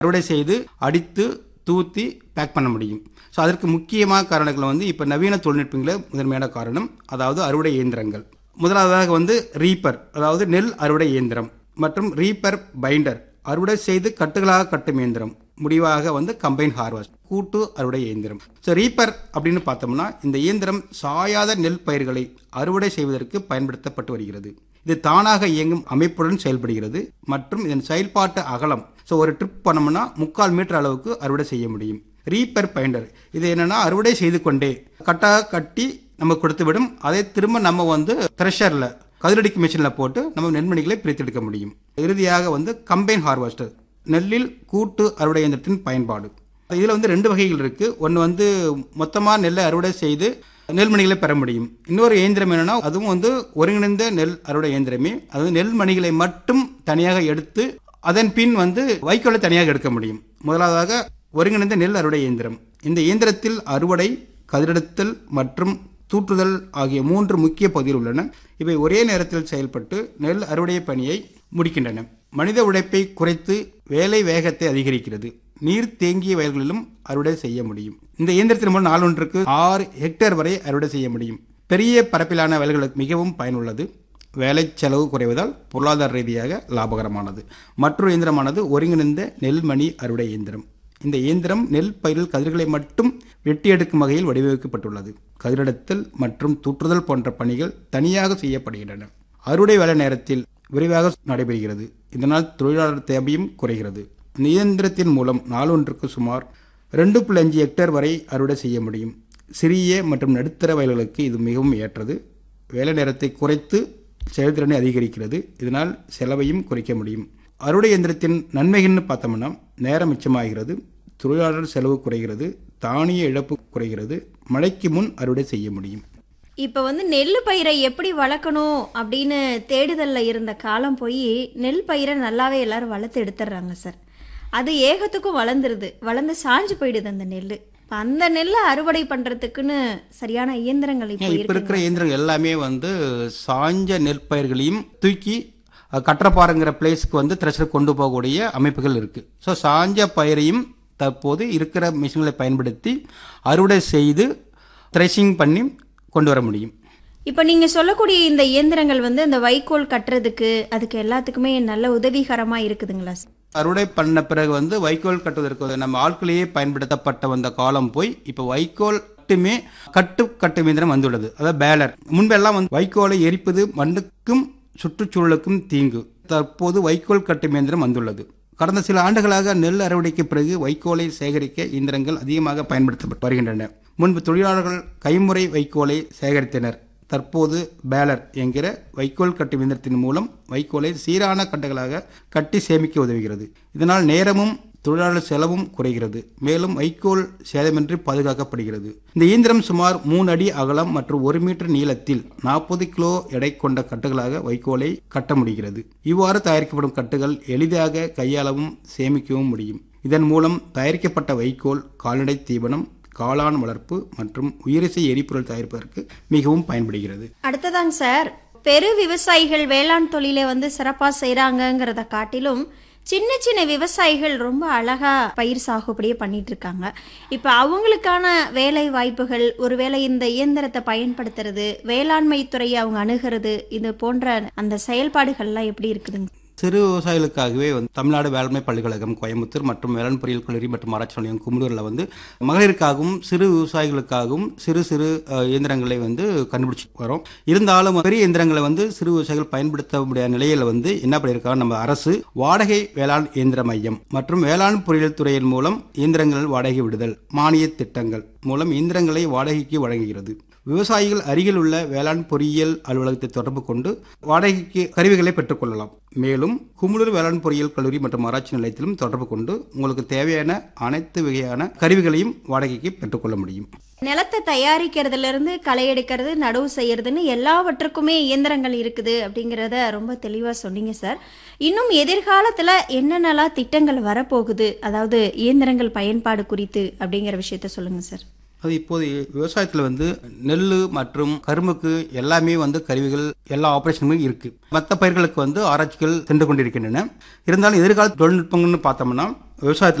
அறுவடை செய்து அடித்து தூத்தி பேக் பண்ண முடியும் ஸோ அதற்கு முக்கியமான காரணங்கள் வந்து இப்போ நவீன தொழில்நுட்பங்களே முதன்மையான காரணம் அதாவது அறுவடை இயந்திரங்கள் முதலாவதாக வந்து ரீப்பர் அதாவது நெல் அறுவடை இயந்திரம் மற்றும் ரீப்பர் பைண்டர் அறுவடை செய்து கட்டுகளாக கட்டும் இயந்திரம் முடிவாக வந்து கம்பைன் ஹார்வெஸ்ட் கூட்டு அறுவடை இயந்திரம் ஸோ ரீப்பர் அப்படின்னு பார்த்தோம்னா இந்த இயந்திரம் சாயாத நெல் பயிர்களை அறுவடை செய்வதற்கு பயன்படுத்தப்பட்டு வருகிறது இது தானாக இயங்கும் அமைப்புடன் செயல்படுகிறது மற்றும் இதன் செயல்பாட்டு அகலம் ஸோ ஒரு ட்ரிப் பண்ணோம்னா முக்கால் மீட்டர் அளவுக்கு அறுவடை செய்ய முடியும் ரீப்பர் பைண்டர் இது என்னன்னா அறுவடை செய்து கொண்டே கட்டாக கட்டி நம்ம கொடுத்து விடும் அதை திரும்ப நம்ம வந்து த்ரெஷரில் கதிரடிக்கு மிஷினில் போட்டு நம்ம நெல்மணிகளை பிரித்தெடுக்க முடியும் இறுதியாக வந்து கம்பைன் ஹார்வெஸ்டர் நெல்லில் கூட்டு அறுவடை இயந்திரத்தின் பயன்பாடு இதில் வந்து ரெண்டு வகைகள் இருக்குது ஒன்று வந்து மொத்தமாக நெல்லை அறுவடை செய்து நெல்மணிகளை பெற முடியும் இன்னொரு இயந்திரம் என்னன்னா அதுவும் வந்து ஒருங்கிணைந்த நெல் அறுவடை இயந்திரமே அதாவது நெல்மணிகளை மட்டும் தனியாக எடுத்து அதன் பின் வந்து வைக்கோலை தனியாக எடுக்க முடியும் முதலாவதாக ஒருங்கிணைந்த நெல் அறுவடை இயந்திரம் இந்த இயந்திரத்தில் அறுவடை கதிரெடுத்தல் மற்றும் தூற்றுதல் ஆகிய மூன்று முக்கிய பகுதிகள் உள்ளன இவை ஒரே நேரத்தில் செயல்பட்டு நெல் அறுவடை பணியை முடிக்கின்றன மனித உழைப்பை குறைத்து வேலை வேகத்தை அதிகரிக்கிறது நீர் தேங்கிய வயல்களிலும் அறுவடை செய்ய முடியும் இந்த இயந்திரத்தின் மூலம் நாளொன்றுக்கு ஆறு ஹெக்டேர் வரை அறுவடை செய்ய முடியும் பெரிய பரப்பிலான வயல்களுக்கு மிகவும் பயனுள்ளது வேலை செலவு குறைவதால் பொருளாதார ரீதியாக லாபகரமானது மற்றொரு இயந்திரமானது ஒருங்கிணைந்த நெல்மணி அறுவடை இயந்திரம் இந்த இயந்திரம் நெல் பயிரில் கதிர்களை மட்டும் வெட்டி எடுக்கும் வகையில் வடிவமைக்கப்பட்டுள்ளது கதிரெடுத்தல் மற்றும் தூற்றுதல் போன்ற பணிகள் தனியாக செய்யப்படுகின்றன அறுவடை வேலை நேரத்தில் விரைவாக நடைபெறுகிறது இதனால் தொழிலாளர் தேவையும் குறைகிறது இந்த இயந்திரத்தின் மூலம் நாளொன்றுக்கு சுமார் ரெண்டு புள்ளி அஞ்சு ஹெக்டேர் வரை அறுவடை செய்ய முடியும் சிறிய மற்றும் நடுத்தர வயல்களுக்கு இது மிகவும் ஏற்றது வேலை நேரத்தை குறைத்து செயல்திறனை அதிகரிக்கிறது இதனால் செலவையும் குறைக்க முடியும் அறுவடை இயந்திரத்தின் நன்மைகள்னு பார்த்தோம்னா நேரம் மிச்சமாகிறது தொழிலாளர் செலவு குறைகிறது தானிய இழப்பு குறைகிறது மழைக்கு முன் அறுவடை செய்ய முடியும் இப்போ வந்து நெல் பயிரை எப்படி வளர்க்கணும் அப்படின்னு தேடுதலில் இருந்த காலம் போய் நெல் பயிரை நல்லாவே எல்லாரும் வளர்த்து எடுத்துடுறாங்க சார் அது ஏகத்துக்கும் வளர்ந்துருது வளர்ந்து சாஞ்சு போயிடுது அந்த நெல் இப்போ அந்த நெல்லை அறுவடை பண்ணுறதுக்குன்னு சரியான இயந்திரங்கள் இப்போ இப்போ இருக்கு இருக்கிற இயந்திரங்கள் எல்லாமே வந்து சாஞ்ச நெற்பயிர்களையும் தூக்கி அஹ், கற்றப்பாறைங்கிற பிளேஸ்க்கு வந்து த்ரெஷர் கொண்டு போகக்கூடிய அமைப்புகள் இருக்குது ஸோ சாஞ்ச பயிரையும் தற்போது இருக்கிற மிஷின்களை பயன்படுத்தி அறுவடை செய்து த்ரெஷிங் பண்ணி கொண்டு வர முடியும் இப்போ நீங்கள் சொல்லக்கூடிய இந்த இயந்திரங்கள் வந்து அந்த வைக்கோல் கட்டுறதுக்கு அதுக்கு எல்லாத்துக்குமே நல்ல உதவிகரமாக இருக்குதுங்களா சார் அறுவடை பண்ண பிறகு வந்து வைக்கோல் கட்டுவதற்கு நம்ம ஆட்களையே பயன்படுத்தப்பட்ட வந்த காலம் போய் இப்போ வைக்கோல் மட்டுமே கட்டு கட்டு இயந்திரம் வந்துள்ளது அதாவது பேலர் முன்பெல்லாம் வந்து வைக்கோலை எரிப்பது மண்ணுக்கும் சுற்றுச்சூழலுக்கும் தீங்கு தற்போது வைக்கோல் கட்டும் இயந்திரம் வந்துள்ளது கடந்த சில ஆண்டுகளாக நெல் அறுவடைக்கு பிறகு வைக்கோலை சேகரிக்க இயந்திரங்கள் அதிகமாக பயன்படுத்தப்பட்டு வருகின்றன முன்பு தொழிலாளர்கள் கைமுறை வைக்கோலை சேகரித்தனர் தற்போது பேலர் என்கிற வைக்கோல் கட்டும் இயந்திரத்தின் மூலம் வைக்கோலை சீரான கட்டுகளாக கட்டி சேமிக்க உதவுகிறது இதனால் நேரமும் தொழிலாளர் செலவும் குறைகிறது மேலும் வைக்கோல் சேதமின்றி பாதுகாக்கப்படுகிறது இந்த இயந்திரம் சுமார் மூணு அடி அகலம் மற்றும் ஒரு மீட்டர் நீளத்தில் நாற்பது கிலோ எடை கொண்ட கட்டுகளாக வைக்கோலை கட்ட முடிகிறது இவ்வாறு தயாரிக்கப்படும் கட்டுகள் எளிதாக கையாளவும் சேமிக்கவும் முடியும் இதன் மூலம் தயாரிக்கப்பட்ட வைக்கோல் கால்நடை தீவனம் காளான் வளர்ப்பு மற்றும் உயிரிசை எரிபொருள் தயாரிப்பதற்கு மிகவும் பயன்படுகிறது அடுத்ததாங்க சார் பெரு விவசாயிகள் வேளாண் தொழிலை வந்து சிறப்பாக செய்கிறாங்கங்கிறத காட்டிலும் சின்ன சின்ன விவசாயிகள் ரொம்ப அழகா பயிர் சாகுபடியே பண்ணிட்டு இருக்காங்க இப்போ அவங்களுக்கான வேலை வாய்ப்புகள் ஒருவேளை இந்த இயந்திரத்தை பயன்படுத்துறது வேளாண்மை துறையை அவங்க அணுகிறது இது போன்ற அந்த செயல்பாடுகள்லாம் எப்படி இருக்குதுங்க சிறு விவசாயிகளுக்காகவே வந்து தமிழ்நாடு வேளாண்மை பல்கலைக்கழகம் கோயம்புத்தூர் மற்றும் வேளாண் பொறியியல் கல்லூரி மற்றும் ஆராய்ச்சி நிலையம் குமுடூரில் வந்து மகளிருக்காகவும் சிறு விவசாயிகளுக்காகவும் சிறு சிறு அஹ், இயந்திரங்களை வந்து கண்டுபிடிச்சு வரோம் இருந்தாலும் பெரிய இயந்திரங்களை வந்து சிறு விவசாயிகள் பயன்படுத்த முடியாத நிலையில் வந்து என்ன பண்ணியிருக்காங்க நம்ம அரசு வாடகை வேளாண் இயந்திர மையம் மற்றும் வேளாண் பொறியியல் துறையின் மூலம் இயந்திரங்கள் வாடகை விடுதல் மானிய திட்டங்கள் மூலம் இயந்திரங்களை வாடகைக்கு வழங்குகிறது விவசாயிகள் அருகில் உள்ள வேளாண் பொறியியல் அலுவலகத்தை தொடர்பு கொண்டு வாடகைக்கு கருவிகளை பெற்றுக்கொள்ளலாம் மேலும் குமுளூர் வேளாண் பொறியியல் கல்லூரி மற்றும் ஆராய்ச்சி நிலையத்திலும் தொடர்பு கொண்டு உங்களுக்கு தேவையான அனைத்து வகையான கருவிகளையும் வாடகைக்கு பெற்றுக்கொள்ள முடியும் நிலத்தை தயாரிக்கிறதுல இருந்து களை எடுக்கிறது நடவு செய்யறதுன்னு எல்லாவற்றுக்குமே இயந்திரங்கள் இருக்குது அப்படிங்கிறத ரொம்ப தெளிவாக சொன்னீங்க சார் இன்னும் எதிர்காலத்தில் என்னென்னலாம் திட்டங்கள் வரப்போகுது அதாவது இயந்திரங்கள் பயன்பாடு குறித்து அப்படிங்கிற விஷயத்த சொல்லுங்க சார் அது இப்போது விவசாயத்தில் வந்து நெல் மற்றும் கரும்புக்கு எல்லாமே வந்து கருவிகள் எல்லா ஆப்ரேஷனுமே இருக்கு மற்ற பயிர்களுக்கு வந்து ஆராய்ச்சிகள் சென்று கொண்டிருக்கின்றன இருந்தாலும் எதிர்கால தொழில்நுட்பங்கள்னு பார்த்தோம்னா விவசாயத்தில்